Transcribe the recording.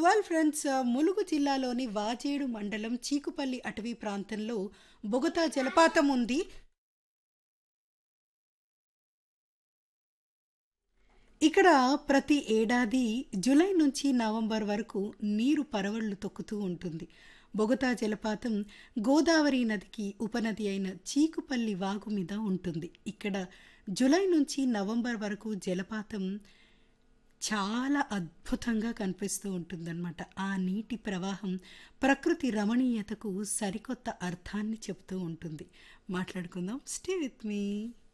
well friends Mulugu జిల్లాలోని వాజేడు మండలం చీకుపల్లి అటవీ ప్రాంతంలో బొగతా జలపాతం ఉంది ఇక్కడ ప్రతి ఏడాది జూలై నుంచి నవంబర్ వరకు నీరు పరవళ్లు తొక్కుతూ ఉంటుంది బొగతా జలపాతం గోదావరి నదికి ఉపనది అయిన చీకుపల్లి వాగు మీద ఉంటుంది ఇక్కడ జూలై నుంచి నవంబర్ వరకు జలపాతం చాలా అద్భుతంగా కనిపిస్తూ ఉంటుందన్నమాట ఆ నీటి ప్రవాహం ప్రకృతి రమణీయతకు సరికొత్త అర్థాన్ని చెప్తూ ఉంటుంది మాట్లాడుకుందాం స్టే విత్ మీ